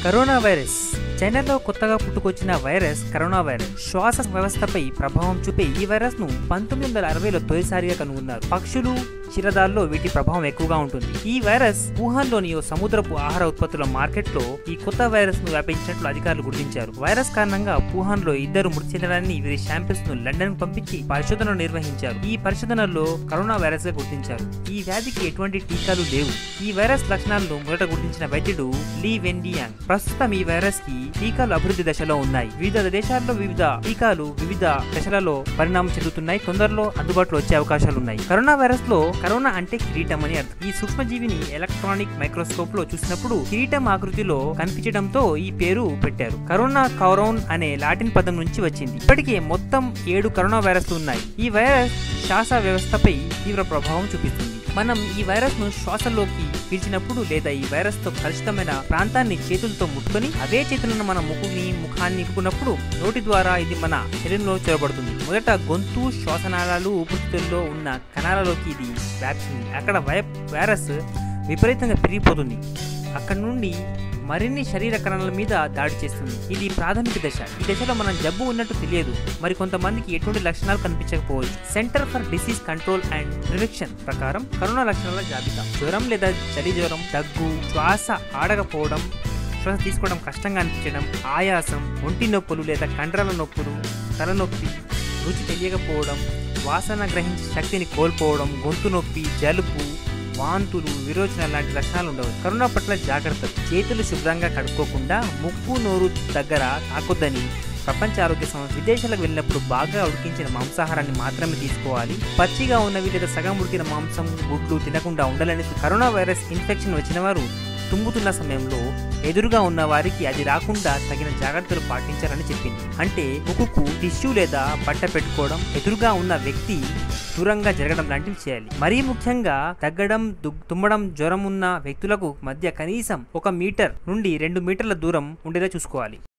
corona virus చైనాలో కొత్తగా పుట్టుకొచ్చిన virus corona virus శ్వాస వ్యవస్థపై ప్రభావం చూపే ఈ వైరస్ ను పంతొమ్మిది వందల అరవైలో తొలిసారిగా కనుగొన్నారు పక్షులు క్షీరదాల్లో వీటి ప్రభావం ఎక్కువగా ఉంటుంది ఈ వైరస్ వుహాన్లోని ఓ సముద్రపు ఆహార ఉత్పత్తుల మార్కెట్లో ఈ కొత్త వైరస్ ను వ్యాపించినట్లు అధికారులు గుర్తించారు వైరస్ కారణంగా వుహాన్లో ఇద్దరు మృతి చెందడాన్ని వీరి శాంపిల్స్ ను లండన్ పంపించి పరిశోధనలు నిర్వహించారు ఈ పరిశోధనల్లో కరోనా వైరస్ గా గుర్తించారు ఈ వ్యాధికి ఎటువంటి టీకాలు లేవు ఈ వైరస్ లక్షణాలను మొదట గుర్తించిన వైద్యుడు లీ వెండియాంగ్ ప్రస్తుతం ఈ వైరస్ కి టీకాలు అభివృద్ధి దశలో ఉన్నాయి వివిధ దేశాల్లో వివిధ టీకాలు వివిధ దశలలో పరిణామం చెందుతున్నాయి తొందరలో అందుబాటులో వచ్చే అవకాశాలు ఉన్నాయి కరోనా వైరస్ లో కరోనా అంటే కిరీటం అని అర్థం ఈ సూక్ష్మజీవిని ఎలక్ట్రానిక్ మైక్రోస్కోప్ లో చూసినప్పుడు కిరీటం ఆకృతిలో కనిపించడంతో ఈ పేరు పెట్టారు కరోనా కౌరౌన్ అనే లాటిన్ పదం నుంచి వచ్చింది ఇప్పటికే మొత్తం ఏడు కరోనా వైరస్లు ఉన్నాయి ఈ వైరస్ శ్వాస వ్యవస్థపై తీవ్ర ప్రభావం చూపిస్తుంది మనం ఈ వైరస్ ను శ్వాసలోకి పీల్చినప్పుడు లేదా ఈ వైరస్ తో కలుషితమైన ప్రాంతాన్ని చేతులతో ముట్టుకొని అదే చేతులను మన ముక్కుని ముఖాన్ని నింపుకున్నప్పుడు నోటి ద్వారా ఇది మన శరీరంలో చొరబడుతుంది మొదట గొంతు శ్వాసనాళాలు ఊపిరితిత్తుల్లో ఉన్న కణాలలోకి ఇది వ్యాప్తుంది అక్కడ వై- వైరస్ విపరీతంగా పెరిగిపోతుంది అక్కడ నుండి మరిన్ని శరీర కణాల మీద దాడి చేస్తుంది ఇది ప్రాథమిక దశ ఈ దశలో మనం జబ్బు ఉన్నట్టు తెలియదు మరి కొంతమందికి ఎటువంటి లక్షణాలు కనిపించకపోవచ్చు Center for Disease Control and Prevention ప్రకారం కరోనా లక్షణాల జాబితా జ్వరం లేదా చలి జ్వరం దగ్గు శ్వాస ఆడకపోవడం శ్వాస తీసుకోవడం కష్టంగా అనిపించడం ఆయాసం ఒంటి నొప్పులు లేదా కండరాల నొప్పులు తలనొప్పి రుచి తెలియకపోవడం వాసన గ్రహించే శక్తిని కోల్పోవడం గొంతు నొప్పి జలుబు వాంతులు విరోచన లాంటి లక్షణాలు ఉండవచ్చు కరోనా పట్ల జాగ్రత్తలు చేతులు శుభ్రంగా కడుక్కోకుండా ముక్కు నోరు దగ్గర తాకొద్దని ప్రపంచ ఆరోగ్య సంస్థ విదేశాలకు వెళ్ళినప్పుడు బాగా ఉడికించిన మాంసాహారాన్ని మాత్రమే తీసుకోవాలి పచ్చిగా ఉన్నవి లేదా సగం ఉడికిన మాంసం గుడ్లు తినకుండా ఉండాలని కరోనా వైరస్ ఇన్ఫెక్షన్ వచ్చిన వారు తుమ్ముతున్న సమయంలో ఎదురుగా ఉన్న వారికి అది రాకుండా తగిన జాగ్రత్తలు పాటించాలని చెప్పింది అంటే ముక్కుకు టిష్యూ లేదా బట్ట పెట్టుకోవడం ఎదురుగా ఉన్న వ్యక్తి దూరంగా జరగడం లాంటివి చేయాలి మరీ ముఖ్యంగా తగ్గడం దు- తుమ్మడం జ్వరం ఉన్న వ్యక్తులకు మధ్య కనీసం ఒక మీటర్ నుండి రెండు మీటర్ల దూరం ఉండేలా చూసుకోవాలి